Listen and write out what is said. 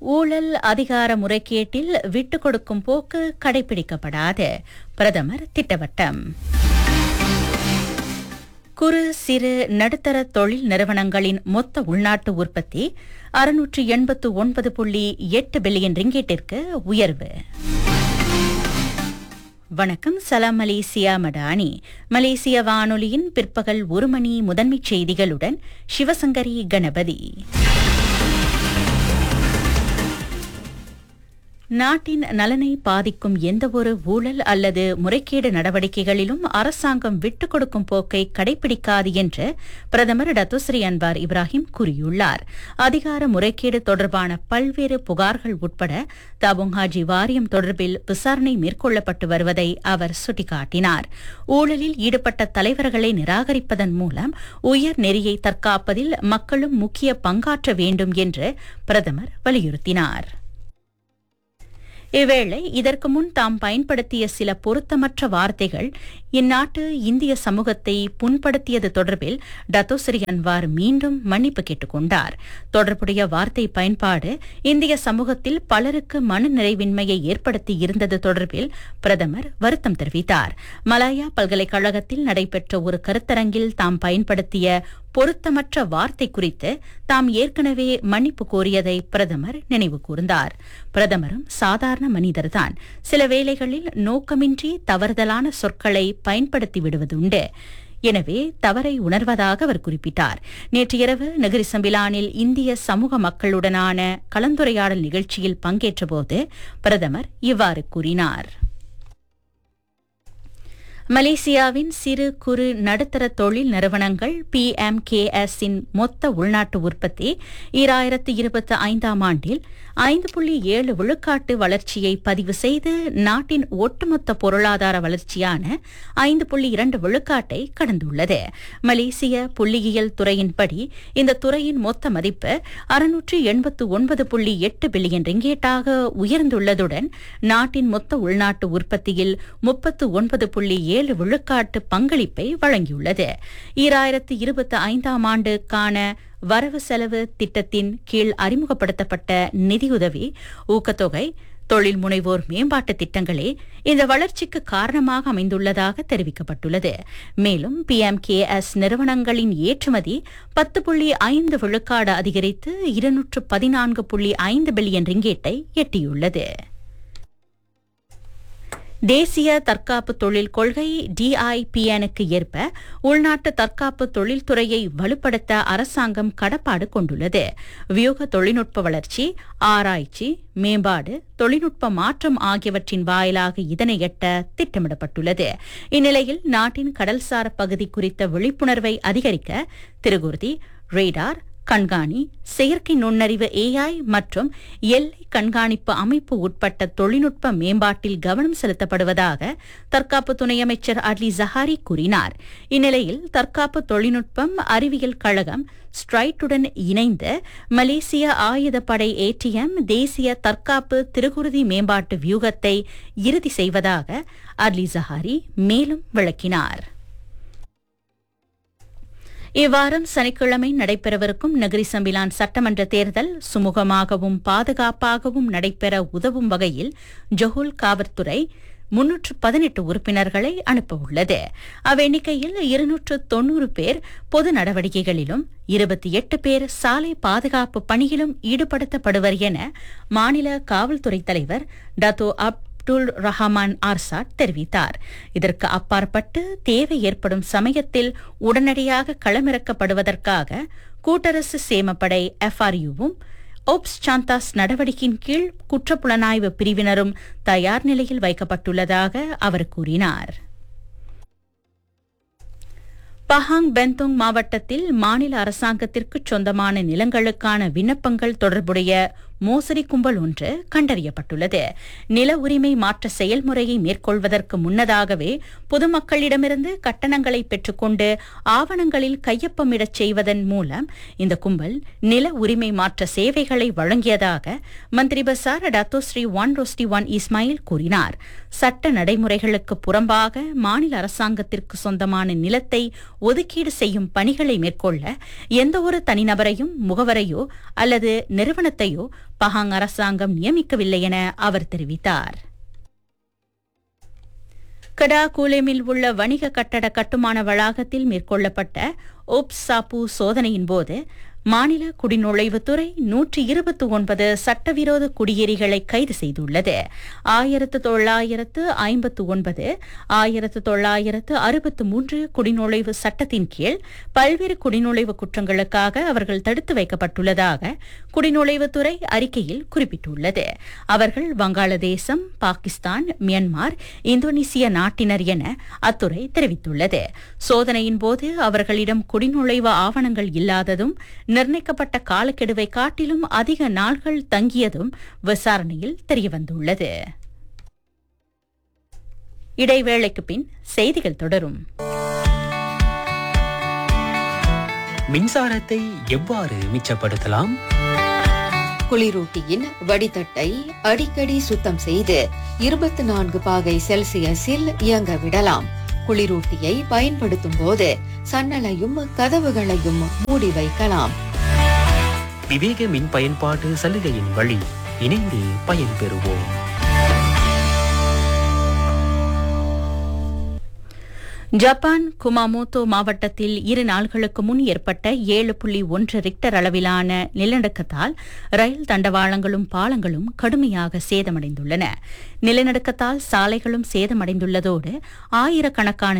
ஊழல் அதிகார முறைகேட்டில் விட்டுக் கொடுக்கும் போக்கு கடைபிடிக்கப்படாது பிரதமர் திட்டவட்டம் குறு சிறு நடுத்தர தொழில் நிறுவனங்களின் மொத்த உள்நாட்டு உற்பத்தி அறுநூற்று எண்பத்து ஒன்பது புள்ளி எட்டு பில்லியன் ரிங்கேட்டிற்கு உயர்வு வணக்கம் சலாம் மலேசியா மடானி மலேசிய வானொலியின் பிற்பகல் ஒரு மணி முதன்மைச் செய்திகளுடன் சிவசங்கரி கணபதி நாட்டின் நலனை பாதிக்கும் எந்தவொரு ஊழல் அல்லது முறைகேடு நடவடிக்கைகளிலும் அரசாங்கம் விட்டுக் கொடுக்கும் போக்கை கடைபிடிக்காது என்று பிரதமர் டத்துஸ்ரீ அன்வார் இப்ராஹிம் கூறியுள்ளார் அதிகார முறைகேடு தொடர்பான பல்வேறு புகார்கள் உட்பட தபுங்ஹாஜி வாரியம் தொடர்பில் விசாரணை மேற்கொள்ளப்பட்டு வருவதை அவர் சுட்டிக்காட்டினார் ஊழலில் ஈடுபட்ட தலைவர்களை நிராகரிப்பதன் மூலம் உயர் நெறியை தற்காப்பதில் மக்களும் முக்கிய பங்காற்ற வேண்டும் என்று பிரதமர் வலியுறுத்தினார் இவ்வேளை இதற்கு முன் தாம் பயன்படுத்திய சில பொருத்தமற்ற வார்த்தைகள் இந்நாட்டு இந்திய சமூகத்தை புண்படுத்தியது தொடர்பில் டத்தோஸ்ரீ அன்வார் மீண்டும் மன்னிப்பு கேட்டுக்கொண்டார் தொடர்புடைய வார்த்தை பயன்பாடு இந்திய சமூகத்தில் பலருக்கு மன நிறைவின்மையை ஏற்படுத்தி இருந்தது தொடர்பில் பிரதமர் வருத்தம் தெரிவித்தார் மலாயா பல்கலைக்கழகத்தில் நடைபெற்ற ஒரு கருத்தரங்கில் தாம் பயன்படுத்திய பொருத்தமற்ற வார்த்தை குறித்து தாம் ஏற்கனவே மன்னிப்பு கோரியதை பிரதமர் நினைவு கூர்ந்தார் பிரதமரும் சாதாரண மனிதர்தான் சில வேளைகளில் நோக்கமின்றி தவறுதலான சொற்களை பயன்படுத்தி விடுவதுண்டு எனவே தவறை உணர்வதாக அவர் குறிப்பிட்டார் நேற்று இரவு நகரி சம்பிலானில் இந்திய சமூக மக்களுடனான கலந்துரையாடல் நிகழ்ச்சியில் பங்கேற்றபோது பிரதமர் இவ்வாறு கூறினார் மலேசியாவின் சிறு குறு நடுத்தர தொழில் நிறுவனங்கள் பிஎம்கேஎஸ் இன் மொத்த உள்நாட்டு உற்பத்தி ஈராயிரத்து இருபத்தி ஐந்தாம் ஆண்டில் ஐந்து புள்ளி ஏழு விழுக்காட்டு வளர்ச்சியை பதிவு செய்து நாட்டின் ஒட்டுமொத்த பொருளாதார வளர்ச்சியான ஐந்து புள்ளி இரண்டு விழுக்காட்டை கடந்துள்ளது மலேசிய புள்ளியியல் துறையின்படி இந்த துறையின் மொத்த மதிப்பு அறுநூற்று எண்பத்து ஒன்பது புள்ளி எட்டு பில்லியன் ரிங்கேட்டாக உயர்ந்துள்ளதுடன் நாட்டின் மொத்த உள்நாட்டு உற்பத்தியில் முப்பத்து ஒன்பது புள்ளி ஏழு விழுக்காட்டு பங்களிப்பை வழங்கியுள்ளது ஈராயிரத்து இருபத்தி ஐந்தாம் ஆண்டுக்கான வரவு செலவு திட்டத்தின் கீழ் அறிமுகப்படுத்தப்பட்ட நிதியுதவி ஊக்கத்தொகை தொழில் முனைவோர் மேம்பாட்டு திட்டங்களே இந்த வளர்ச்சிக்கு காரணமாக அமைந்துள்ளதாக தெரிவிக்கப்பட்டுள்ளது மேலும் பிஎம்கேஎஸ் நிறுவனங்களின் ஏற்றுமதி பத்து புள்ளி ஐந்து விழுக்காடு அதிகரித்து இருநூற்று பதினான்கு புள்ளி ஐந்து பில்லியன் ரிங்கேட்டை எட்டியுள்ளது தேசிய தற்காப்பு தொழில் கொள்கை டிஐபிஎனுக்கு ஏற்ப உள்நாட்டு தற்காப்பு தொழில்துறையை வலுப்படுத்த அரசாங்கம் கடப்பாடு கொண்டுள்ளது வியூக தொழில்நுட்ப வளர்ச்சி ஆராய்ச்சி மேம்பாடு தொழில்நுட்ப மாற்றம் ஆகியவற்றின் வாயிலாக இதனை எட்ட திட்டமிடப்பட்டுள்ளது இந்நிலையில் நாட்டின் கடல்சார் பகுதி குறித்த விழிப்புணர்வை அதிகரிக்க திருகுர்தி ரேடார் கண்காணி செயற்கை நுண்ணறிவு ஏஐ மற்றும் எல்லை கண்காணிப்பு அமைப்பு உட்பட்ட தொழில்நுட்ப மேம்பாட்டில் கவனம் செலுத்தப்படுவதாக தற்காப்பு துணை அமைச்சர் அட்லி ஜஹாரி கூறினார் இந்நிலையில் தற்காப்பு தொழில்நுட்பம் அறிவியல் கழகம் ஸ்ட்ரைட்டுடன் இணைந்து மலேசிய ஆயுதப்படை ஏடிஎம் தேசிய தற்காப்பு திருகுருதி மேம்பாட்டு வியூகத்தை இறுதி செய்வதாக அட்லி ஜஹாரி மேலும் விளக்கினார் இவ்வாரம் சனிக்கிழமை நடைபெறவிருக்கும் நகரி சம்பிலான் சட்டமன்ற தேர்தல் சுமூகமாகவும் பாதுகாப்பாகவும் நடைபெற உதவும் வகையில் ஜொஹுல் காவல்துறை முன்னூற்று பதினெட்டு உறுப்பினர்களை அனுப்பவுள்ளது அவ்வெண்ணிக்கையில் இருநூற்று தொன்னூறு பேர் பொது நடவடிக்கைகளிலும் இருபத்தி எட்டு பேர் சாலை பாதுகாப்பு பணியிலும் ஈடுபடுத்தப்படுவர் என மாநில காவல்துறை தலைவர் டத்தோ அப் அப்துல் ரஹமான் ஆர்சாட் தெரிவித்தார் இதற்கு அப்பாற்பட்டு தேவை ஏற்படும் சமயத்தில் உடனடியாக களமிறக்கப்படுவதற்காக கூட்டரசு சேமப்படை எஃப்ஆர்யூவும் ஓப்ஸ் சாந்தாஸ் நடவடிக்கையின் கீழ் குற்றப்புலனாய்வு பிரிவினரும் தயார் நிலையில் வைக்கப்பட்டுள்ளதாக அவர் கூறினார் பஹாங் பெந்தோங் மாவட்டத்தில் மாநில அரசாங்கத்திற்கு சொந்தமான நிலங்களுக்கான விண்ணப்பங்கள் தொடர்புடைய மோசடி கும்பல் ஒன்று கண்டறியப்பட்டுள்ளது நில உரிமை மாற்ற செயல்முறையை மேற்கொள்வதற்கு முன்னதாகவே பொதுமக்களிடமிருந்து கட்டணங்களை பெற்றுக்கொண்டு ஆவணங்களில் கையொப்பமிடச் செய்வதன் மூலம் இந்த கும்பல் நில உரிமை மாற்ற சேவைகளை வழங்கியதாக மந்திரி பசார் Dato Sri Wan Rosdi Wan Ismail கூறினார் சட்ட நடைமுறைகளுக்கு புறம்பாக மாநில அரசாங்கத்திற்கு சொந்தமான நிலத்தை ஒதுக்கீடு செய்யும் பணிகளை மேற்கொள்ள எந்தவொரு தனிநபரையும் முகவரையோ அல்லது நிறுவனத்தையோ பஹாங் அரசாங்கம் நியமிக்கவில்லை என அவர் தெரிவித்தார் கடா கூலேமில் உள்ள வணிக கட்டட கட்டுமான வளாகத்தில் மேற்கொள்ளப்பட்ட ஒப் சாப்பு சோதனையின் போது மாநில குடிநுழைவுத்துறை நூற்றி இருபத்தி ஒன்பது சட்டவிரோத குடியேறிகளை கைது செய்துள்ளது ஆயிரத்து தொள்ளாயிரத்து ஐம்பத்து ஒன்பது ஆயிரத்து தொள்ளாயிரத்து அறுபத்து மூன்று குடிநுழைவு சட்டத்தின் கீழ் பல்வேறு குடிநுழைவு குற்றங்களுக்காக அவர்கள் தடுத்து வைக்கப்பட்டுள்ளதாக குடிநுழைவுத்துறை அறிக்கையில் குறிப்பிட்டுள்ளது அவர்கள் வங்காளதேசம் பாகிஸ்தான் மியான்மர் இந்தோனேசிய நாட்டினர் என அத்துறை தெரிவித்துள்ளது சோதனையின் போது அவர்களிடம் குடிநுழைவு ஆவணங்கள் இல்லாததும் நிர்ணயிக்கப்பட்ட காலக்கெடுவை காட்டிலும் அதிக நாள்கள் தங்கியதும் விசாரணையில் தெரியவந்துள்ளது இடைவேளைக்கு பின் செய்திகள் தொடரும் மின்சாரத்தை எவ்வாறு மிச்சப்படுத்தலாம் குளிரூட்டியின் வடிதட்டை அடிக்கடி சுத்தம் செய்து இருபத்தி நான்கு பாகை செல்சியஸில் இயங்க விடலாம் குளிரூட்டியை பயன்படுத்தும் போது சன்னலையும் கதவுகளையும் மூடி வைக்கலாம் விவேக மின் பயன்பாட்டு சலுகையின் வழி இணைந்து பயன்பெறுவோம் ஜப்பான் குமாமோட்டோ மாவட்டத்தில் இரு நாள்களுக்கு முன் ஏற்பட்ட ஏழு புள்ளி ஒன்று ரிக்டர் அளவிலான நிலநடுக்கத்தால் ரயில் தண்டவாளங்களும் பாலங்களும் கடுமையாக சேதமடைந்துள்ளன நிலநடுக்கத்தால் சாலைகளும் சேதமடைந்துள்ளதோடு ஆயிரக்கணக்கான